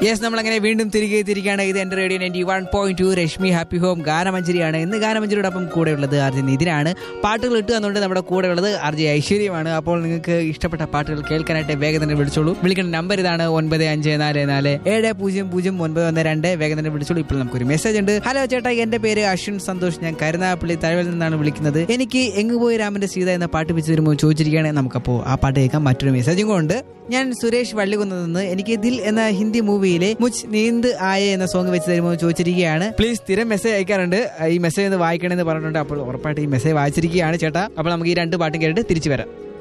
yes നമ്മൾ അങ്ങനെ വീണ്ടും തിരികെ തിരിക്കുകയാണ് ഇത് എന്റെ radio ninety one point two Rashmi happy home ഗാനമഞ്ചരിയാണ് ഇന്ന് ഗാനമഞ്ചരിയോടൊപ്പം കൂടെ ഉള്ളത് ആർ ജെ നിതിനാണ് പാട്ടുകൾ ഇട്ട് തന്നുകൊണ്ട് നമ്മുടെ കൂടെ ഉള്ളത് ആർ ജെ ഐശ്വര്യമാണ് അപ്പോൾ നിങ്ങൾക്ക് ഇഷ്ടപ്പെട്ട പാട്ടുകൾ കേൾക്കാനായിട്ട് വേഗം തന്നെ വിളിച്ചോളൂ വിളിക്കേണ്ട നമ്പർ ഇതാണ് ഒൻപത് അഞ്ച് നാല് നാല് ഏഴ് പൂജ്യം പൂജ്യം ഒൻപത് ഒന്ന് രണ്ട് വേഗം തന്നെ വിളിച്ചോളൂ ഇപ്പോൾ നമുക്കൊരു മെസ്സേജ് ഉണ്ട് ഹലോ ചേട്ടാ എന്റെ പേര് അശ്വിൻ സന്തോഷ് ഞാൻ കരുനാഗപ്പള്ളി തഴവിൽ നിന്നാണ് വിളിക്കുന്നത് എനിക്ക് എങ്ങ് പോയി രാമന്റെ സീത എന്ന പാട്ട് വെച്ച് തരുമ്പോൾ ചോദിച്ചിരിക്കുകയാണ് നമുക്കപ്പോൾ ആ പാട്ട് കേൾക്കാം മറ്റൊരു മെസ്സേജും കൊണ്ട് ഞാൻ സുരേഷ് വള്ളികുന്നത്ത് നിന്ന് എനിക്ക് ദിൽ എന്ന ഹിന്ദി മൂവിയിലെ മുച്ച് നീന്ത് ആയ എന്ന സോങ് വെച്ച് തരുമോ എന്ന് ചോദിച്ചിരിക്കുകയാണ് പ്ലീസ് സ്ഥിരം മെസ്സേജ് അയക്കാറുണ്ട് ഈ മെസ്സേജ് ഒന്ന് വായിക്കണമെന്ന് പറഞ്ഞിട്ടുണ്ട് അപ്പോൾ ഉറപ്പായിട്ട് ഈ മെസ്സേജ് വായിച്ചിരിക്കുകയാണ് ചേട്ടാ അപ്പോൾ നമുക്ക് ഈ രണ്ട് പാട്ടും കേട്ടിട്ട് തിരിച്ചു വരാം